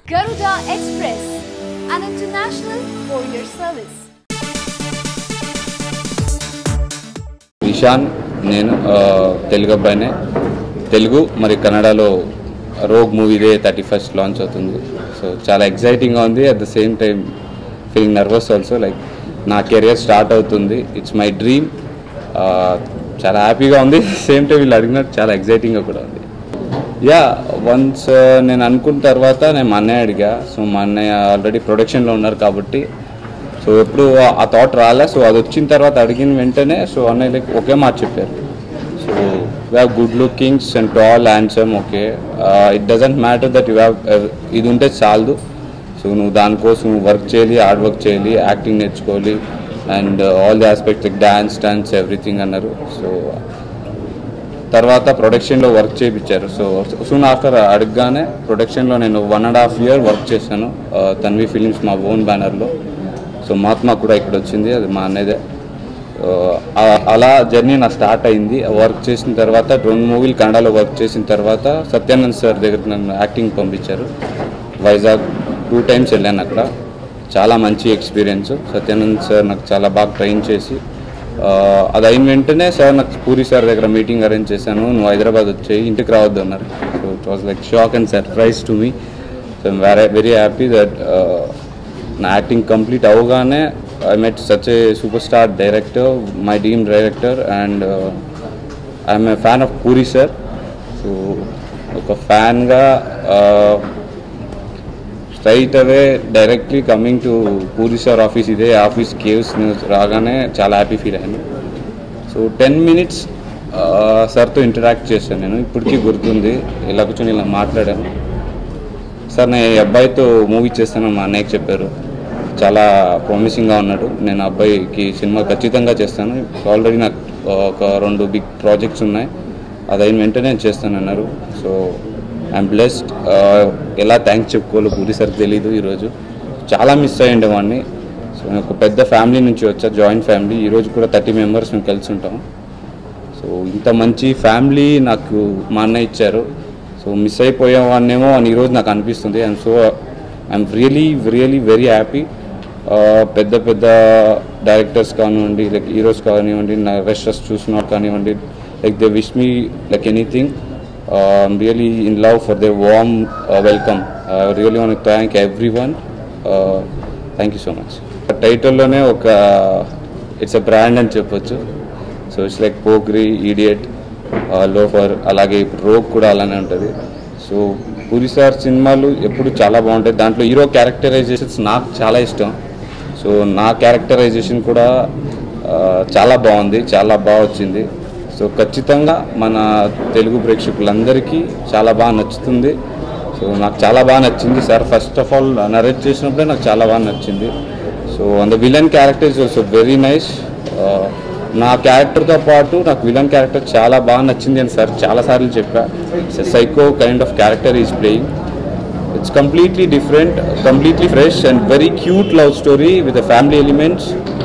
Garuda Express, an international courier service. Ishan నేను ఆ, తెలుగు అబ్బాయినే తెలుగు మరి కన్నడలో రోగ్ మూవీ ఇదే థర్టీ ఫస్ట్ లాంచ్ అవుతుంది సో చాలా ఎక్సైటింగ్గా ఉంది at the same time feeling nervous also like నా కెరియర్ స్టార్ట్ అవుతుంది ఇట్స్ మై డ్రీమ్ చాలా హ్యాపీగా ఉంది సేమ్ టైం వీళ్ళు అడిగినట్టు చాలా ఎక్సైటింగ్గా కూడా ఉంది యా వన్స్ నేను అనుకున్న తర్వాత నేను మా అన్నయ్య అడిగా సో మా అన్నయ్య ఆల్రెడీ ప్రొడక్షన్లో ఉన్నారు కాబట్టి సో ఎప్పుడు ఆ- ఆ థాట్ రాలే సో అది వచ్చిన తర్వాత అడిగిన వెంటనే సో అన్నయ్య లైక్ ఒకే మాట చెప్పారు so you have good lookings and tall handsome okay it doesn't matter that you have ఇది ఉంటే చాలదు సో నువ్వు దానికోసం వర్క్ చేయాలి హార్డ్ వర్క్ చేయాలి యాక్టింగ్ నేర్చుకోవాలి and all the aspects like dance dance everything అన్నారు సో తర్వాత ప్రొడక్షన్లో వర్క్ చేయించారు సో సూన్ ఆఫ్టర్ అడగగానే ప్రొడక్షన్లో నేను one and half year work చేశాను ఆ, తన్వి ఫిలిమ్స్ మా ఓన్ బ్యానర్లో సో మహాత్మా కూడా ఇక్కడ వచ్చింది అది మా అన్నదే ఆ, అలా జర్నీ నా స్టార్ట్ అయింది వర్క్ చేసిన తర్వాత రెండు మూవీలు కన్నడలో వర్క్ చేసిన తర్వాత సత్యానంద్ సార్ దగ్గర నన్ను యాక్టింగ్ పంపించారు వైజాగ్ టూ టైమ్స్ వెళ్ళాను అక్కడ చాలా మంచి ఎక్స్పీరియన్స్ సత్యానంద్ సార్ నాకు చాలా బాగా ట్రైన్ చేసి ఆ, అది అయిన వెంటనే సార్ నాకు పూరి సార్ దగ్గర మీటింగ్ అరేంజ్ చేశాను నువ్వు హైదరాబాద్ వచ్చేయి ఇంటికి రావద్దు అన్నారు so it was like shock and surprise to me so very very happy that నా యాక్టింగ్ కంప్లీట్ అవగానే I met such a super star director my dream director and I'm a fan of Puri sir so ఒక ఫ్యాన్గా straight away directly coming to Puri sir office ఇదే office caves news రాగానే చాలా happy feel అయ్యాను so ten minutes సార్తో interact చేశాను నేను ఇప్పటికీ గుర్తుంది ఇలా కూర్చొని ఇలా మాట్లాడాను సార్ నేను ఈ అబ్బాయితో మూవీ చేస్తాను మా అన్నయ్యకి చెప్పారు చాలా ప్రామిసింగ్గా ఉన్నాడు నేను ఆ అబ్బాయికి సినిమా ఖచ్చితంగా చేస్తాను ఆల్రెడీ నాకు ఒక రెండు బిగ్ ప్రాజెక్ట్స్ ఉన్నాయి అది అయిన వెంటనే నేను చేస్తానన్నారు సో ఐఎమ్ బ్లెస్డ్ ఎలా థ్యాంక్స్ చెప్పుకోవాలో పూరి సార్కి తెలీదు ఈరోజు చాలా మిస్ అయ్యండి వాడిని సో నేను ఒక పెద్ద ఫ్యామిలీ నుంచి వచ్చా జాయింట్ ఫ్యామిలీ ఈరోజు కూడా థర్టీ మెంబర్స్ మేము కలిసి ఉంటాం సో ఇంత మంచి ఫ్యామిలీ నాకు మా అన్న ఇచ్చారు సో మిస్ అయిపోయేవాడినేమో అని ఈరోజు నాకు అనిపిస్తుంది and so I'm really really very happy పెద్ద పెద్ద డైరెక్టర్స్ కానివ్వండి లైక్ హీరోస్ కానివ్వండి నా రెస్టర్స్ చూసిన కానివ్వండి like they wish me like anything I'm really in love for the warm welcome really one thank every one thank you so much టైటిల్లోనే ఒక ఇట్స్ ఎ బ్రాండ్ అని చెప్పొచ్చు so it's like Pokiri Idiot Loafer అలాగే ఇప్పుడు rogue కూడా అలానే ఉంటుంది so puri sir సినిమాలు ఎప్పుడు చాలా బాగుంటాయి దాంట్లో హీరో క్యారెక్టరైజేషన్స్ నాకు చాలా ఇష్టం సో నా క్యారెక్టరైజేషన్ కూడా ఆ, చాలా బాగుంది చాలా బాగా వచ్చింది సో ఖచ్చితంగా మన తెలుగు ప్రేక్షకులందరికీ చాలా బాగా నచ్చుతుంది సో నాకు చాలా బాగా నచ్చింది sir first of all narrate చేసినప్పుడే నాకు చాలా బాగా నచ్చింది so and villain character is also very nice నా క్యారెక్టర్తో పాటు నాకు విలన్ క్యారెక్టర్ చాలా బాగా నచ్చింది అని సార్ చాలాసార్లు చెప్పా psycho kind of character is playing it's completely different completely fresh and very cute love story with family elements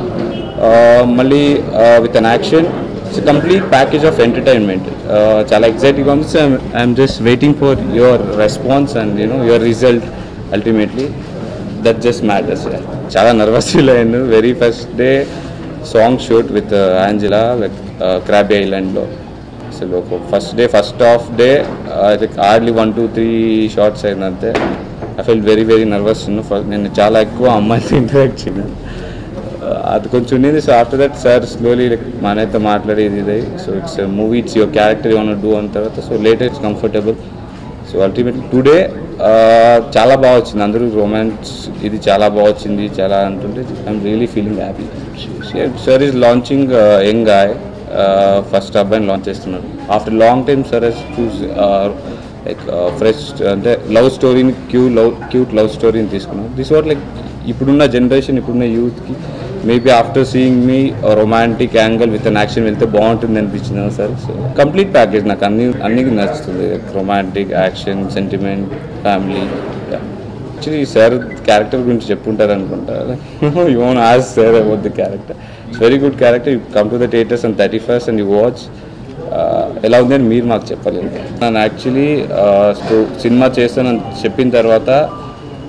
మళ్ళీ with an action it's complete package of entertainment చాలా ఎక్సైటింగ్గా ఉంది so I'm just waiting for your response and you know your result ultimately that just matters చాలా nervous feel అయ్యాను very first day song shoot with Angela like Krabi ఐలాండ్లో అసలు ఒక first day first half day hardly one two three shorts అయిందంతే I feel very very nervous నేను చాలా ఎక్కువ అమ్మాయితో ఇంటరాక్ట్ చేయను అది కొంచెం ఉండింది so after that sir slowly మా అన్నయ్యతో మాట్లాడేది ఇది so it's movie it's your character you do అన్న తర్వాత so later it's comfortable so ultimately today చాలా బాగా వచ్చింది అందరూ రొమాన్స్ ఇది చాలా బాగా వచ్చింది చాలా అంటుంటే I'm really feeling happy sir is launching young guy first అబ్బాయిని లాంచ్ చేస్తున్నారు after long time sir he's choose like fresh అంటే లవ్ స్టోరీని క్యూ లవ్ క్యూట్ లవ్ స్టోరీని తీసుకున్నాం దిస్ వాట్ లైక్ ఇప్పుడున్న జనరేషన్ ఇప్పుడున్న యూత్కి maybe after seeing me romantic angle with an action వెళ్తే బాగుంటుంది అనిపించింది సార్ సో కంప్లీట్ ప్యాకేజ్ నాకు అన్ని అన్ని నచ్చుతుంది romantic action sentiment family actually sir character గురించి చెప్పుంటారు అనుకుంటా you own as sir about the character it's very good character you come to the theatres and thirty first and you watch ఎలా ఉంది అని మీరు మాకు చెప్పలేదు నేను యాక్చువల్లీ సినిమా చేస్తానని చెప్పిన తర్వాత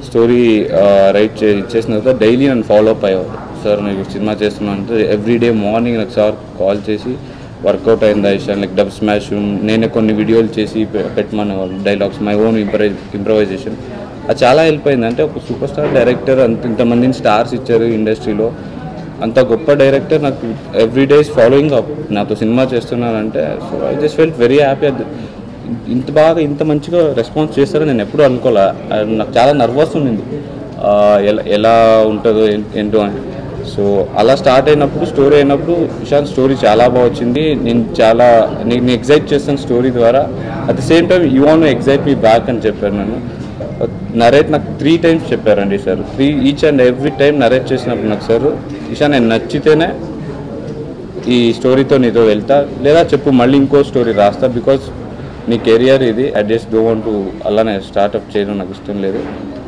స్టోరీ రైట్ చే ఇచ్చేసిన తర్వాత డైలీ నన్ను ఫాలో అప్ అయ్యేవాడు సార్ నేను సినిమా చేస్తున్నాను అంటే ఎవ్రీడే మార్నింగ్ నాకు సార్ కాల్ చేసి వర్కౌట్ అయిందా ఇషాన్ లైక్ డబ్ స్మాష్ నేనే కొన్ని వీడియోలు చేసి పె- పెట్టమనేవాళ్ళు డైలాగ్స్ మై ఓన్ ఇంప్రై ఇంప్రవైజేషన్ అది చాలా హెల్ప్ అయింది అంటే ఒక సూపర్ స్టార్ డైరెక్టర్ అంత ఇంతమందిని స్టార్స్ ఇచ్చారు ఇండస్ట్రీలో అంత గొప్ప డైరెక్టర్ నాకు ఎవ్రీ డేస్ ఫాలోయింగ్ అప్ నాతో సినిమా చేస్తున్నానంటే so I just felt very happy ఇంత బాగా ఇంత మంచిగా రెస్పాన్స్ చేస్తారని నేను ఎప్పుడూ అనుకోలే అది నాకు చాలా నర్వస్ ఉండింది ఆ, ఎలా ఎలా ఉంటుందో ఏం- ఏంటో అని సో అలా స్టార్ట్ అయినప్పుడు స్టోరీ అయినప్పుడు విశాల్ స్టోరీ చాలా బాగా వచ్చింది నేను చాలా నేను ఎగ్జైట్ చేస్తాను స్టోరీ ద్వారా at the same time you want excite me back అని చెప్పారు నేను నరేట్ నాకు త్రీ టైమ్స్ చెప్పారండి sir three each and every time narrate చేసినప్పుడు నాకు సార్ ఇషా నేను నచ్చితేనే ఈ స్టోరీతో నీతో వెళ్తా లేదా చెప్పు మళ్ళీ ఇంకో స్టోరీ రాస్తా బికాజ్ నీ కెరియర్ ఇది I just do want to అలానే స్టార్ట్అప్ చేయడం నాకు ఇష్టం లేదు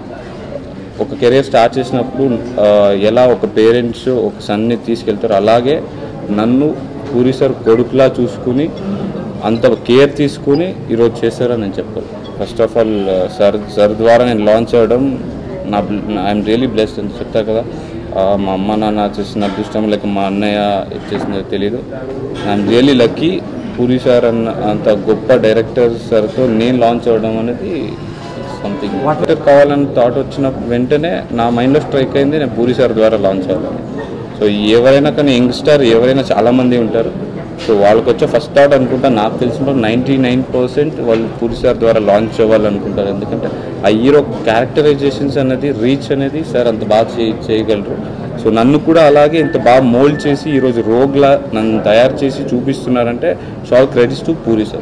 ఒక కెరియర్ స్టార్ట్ చేసినప్పుడు ఆ, ఎలా ఒక పేరెంట్స్ ఒక సన్ని తీసుకెళ్తారో అలాగే నన్ను పూరి సార్ కొడుకులా చూసుకుని అంత కేర్ తీసుకుని ఈరోజు చేశారని నేను చెప్పాలి first of all sir sir ద్వారా నేను లాంచ్ అవ్వడం నా ఐఎమ్ రియలీ బ్లెస్డ్ అని చెప్తారు కదా ఆ, మా అమ్మ నాన్న చేసిన అదృష్టం లేక మా అన్నయ్య చేసిందో తెలియదు I'm really lucky Puri sir అన్న అంత గొప్ప డైరెక్టర్ సార్తో నేను లాంచ్ అవ్వడం అనేది సంథింగ్ వాటర్ కావాలని థాట్ వచ్చిన వెంటనే నా మైండ్లో స్ట్రైక్ అయింది నేను పూరి సార్ ద్వారా లాంచ్ అవ్వాలని సో ఎవరైనా కానీ యంగ్స్టర్ ఎవరైనా చాలామంది ఉంటారు సో వాళ్ళకి వచ్చే ఫస్ట్ థాట్ అనుకుంటా నాకు తెలిసిన నైంటీ నైన్ పర్సెంట్ వాళ్ళు పూరి సార్ ద్వారా లాంచ్ అవ్వాలనుకుంటారు ఎందుకంటే ఆ హీరో క్యారెక్టరైజేషన్స్ అనేది రీచ్ అనేది సార్ అంత బాగా చేయ చేయగలరు సో నన్ను కూడా అలాగే ఇంత బాగా మోల్డ్ చేసి ఈరోజు రోగ్లా నన్ను తయారు చేసి చూపిస్తున్నారంటే so all credits to Puri sir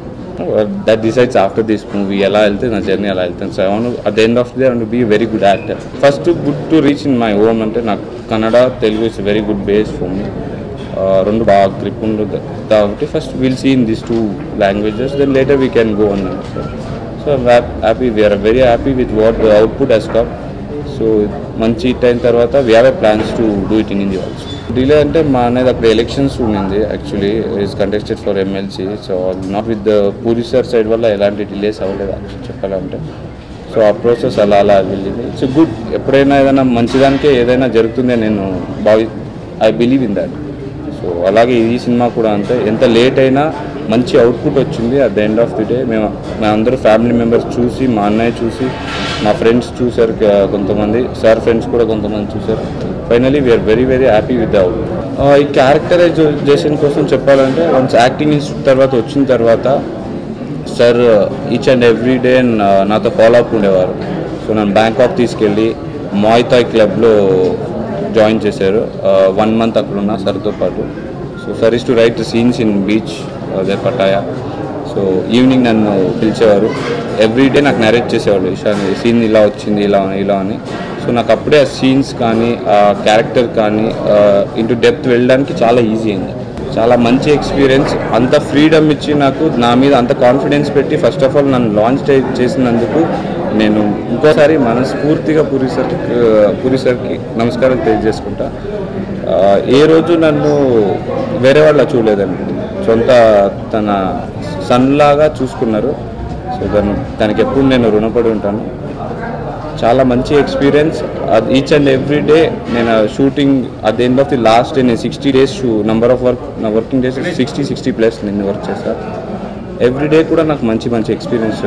that decides after this movie ఎలా వెళ్తే నా జర్నీ అలా వెళ్తాను so I want at the end of the and be very good actor first good to reach in my own అంటే నాకు Kannada Telugu is very good base for me రెండు బాగా grip ఉండదు కాబట్టి first will see in this two languages then later we can go అన్నాను so happy we're very happy with what the output he's come so మంచి hit అయిన తర్వాత we have a plans to do it in India also delay అంటే మా అనేది అక్కడ elections ఉండింది actually is contested for MLC so not with the Puri sir side వల్ల ఎలాంటి డిలేస్ అవ్వలేదు actually చెప్పాలంటే సో ఆ ప్రాసెస్ అలా అలా వెళ్ళింది ఇట్స్ గుడ్ ఎప్పుడైనా ఏదైనా మంచిదానికే ఏదైనా జరుగుతుంది అని నేను భావి I believe in that so అలాగే ఈ సినిమా కూడా అంతే ఎంత లేట్ అయినా మంచి అవుట్పుట్ వచ్చింది at the end of the day మేము మేమందరూ ఫ్యామిలీ మెంబర్స్ చూసి మా అన్నయ్య చూసి మా ఫ్రెండ్స్ చూశారు క- కొంతమంది సార్ ఫ్రెండ్స్ కూడా కొంతమంది చూశారు finally we're very very happy with the out ఈ క్యారెక్టరైజేషన్ కోసం చెప్పాలంటే వన్స్ యాక్టింగ్ ఇన్స్టిట్యూట్ తర్వాత వచ్చిన తర్వాత sir each and every day నాతో ఫాలో అప్ ఉండేవారు సో నన్ను బ్యాంకాక్ తీసుకెళ్ళి మాయితాయ్ క్లబ్లో జాయిన్ చేశారు వన్ మంత్ అక్కడ ఉన్న సార్తో పాటు so sir is to write scenes in beach అదే పటాయా సో ఈవినింగ్ నన్ను పిలిచేవారు ఎవ్రీ డే నాకు నరేట్ చేసేవాళ్ళు ఇషాన్ సీన్ ఇలా వచ్చింది ఇలా ఇలా అని సో నాకు అప్పుడే ఆ సీన్స్ కానీ ఆ క్యారెక్టర్ కానీ ఇంటూ డెప్త్ వెళ్ళడానికి చాలా ఈజీ అయింది చాలా మంచి ఎక్స్పీరియన్స్ అంత ఫ్రీడమ్ ఇచ్చి నాకు నా మీద అంత కాన్ఫిడెన్స్ పెట్టి ఫస్ట్ ఆఫ్ ఆల్ నన్ను లాంచ్ చేసినందుకు నేను ఇంకోసారి మనస్ఫూర్తిగా పూరి సార్ పూరి సార్కి నమస్కారం తెలియజేసుకుంటా ఆ, ఏ రోజు నన్ను వేరే వాళ్ళ చూడలేదండి సొంత తన సన్లాగా చూసుకున్నారు సో తను తనకి ఎప్పుడు నేను రుణపడి ఉంటాను చాలా మంచి experience each and every day నేను shooting at the end of the last day నేను సిక్స్టీ డేస్ షూ నంబర్ ఆఫ్ వర్క్ నా working days sixty sixty plus నేను వర్క్ చేశాను ఎవ్రీ డే కూడా నాకు మంచి మంచి experience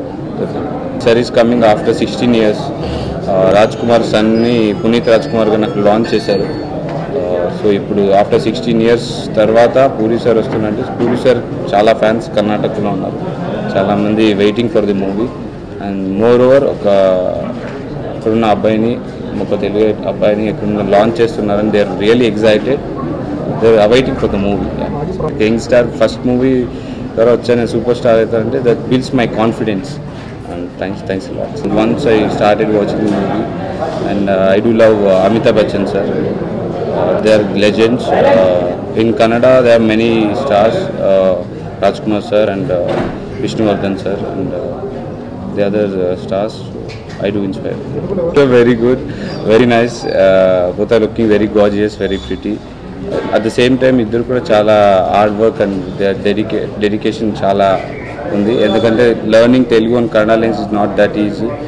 sir is coming after sixteen years Raj Kumar సన్ని పునీత్ రాజ్ కుమార్ గారు నాకు లాంచ్ చేశారు సో ఇప్పుడు ఆఫ్టర్ సిక్స్టీన్ ఇయర్స్ తర్వాత పూరి సార్ వస్తున్నట్టు పూరి సార్ చాలా ఫ్యాన్స్ కర్ణాటకలో ఉన్నారు చాలామంది waiting for the movie and more over ఒక ఇక్కడున్న అబ్బాయిని ఒక తెలుగు అబ్బాయిని ఎక్కడున్న లాంచ్ చేస్తున్నారని they are really excited they are awaiting for the movie young star first movie ద్వారా వచ్చా నేను సూపర్ స్టార్ అవుతానంటే that bills my confidence and thanks thanks lot once I started watching the movie and I do love Amitabh Bachchan sir they are legends in Kannada they are many stars Raj Kumar sir and Vishnuvardhan sir and the other uh, stars I do inspire. So very good, very nice. Uh, both are looking very gorgeous, very pretty. At the same time ఇద్దరు కూడా చాలా hard work and డెడికే dedication చాలా ఉంది ఎందుకంటే learning Telugu and Kannada lens is not that easy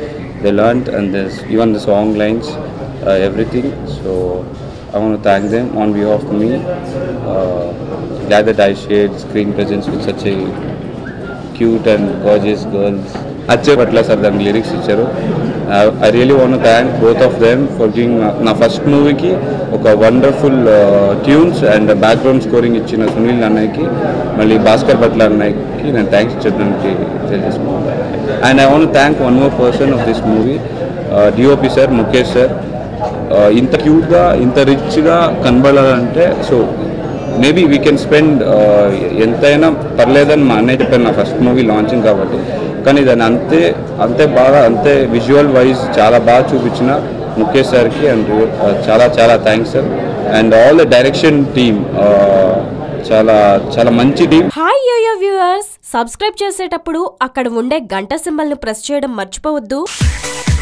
they learned and this even the song lines uh, everything so i want to thank them on behalf of me uh, glad that i shared screen presence with such a cute and gorgeous girls అచ్చే పట్ల sir దానికి lyrics ఇచ్చారు I really want thank both of them for giving నా first మూవీకి ఒక wonderful tunes and background scoring ఇచ్చిన సునీల్ అన్నయ్యకి మళ్ళీ భాస్కర్ పట్ల అన్నయ్యకి నేను థ్యాంక్స్ చెప్పడానికి తెలియజేసుకున్నాను and I want thank one more person of this movie DOP sir Mukesh sir ఇంత క్యూట్గా ఇంత రిచ్గా కనబడాలంటే so maybe we can spend ఎంతైనా పర్లేదని మా అన్నయ్య చెప్పాను నా ఫస్ట్ మూవీ లాంచింగ్ కాబట్టి కానీ దాన్ని అంతే అంతే బాగా అంతే విజువల్ వైజ్ చాలా బాగా చూపించిన ముఖేష్ సార్కి అండ్ చాలా చాలా thanks sir and all the direction team చాలా చాలా మంచి team hi yo yo viewers subscribe చేసేటప్పుడు అక్కడ ఉండే గంట సింబల్ ను ప్రెస్ చేయడం మర్చిపోవద్దు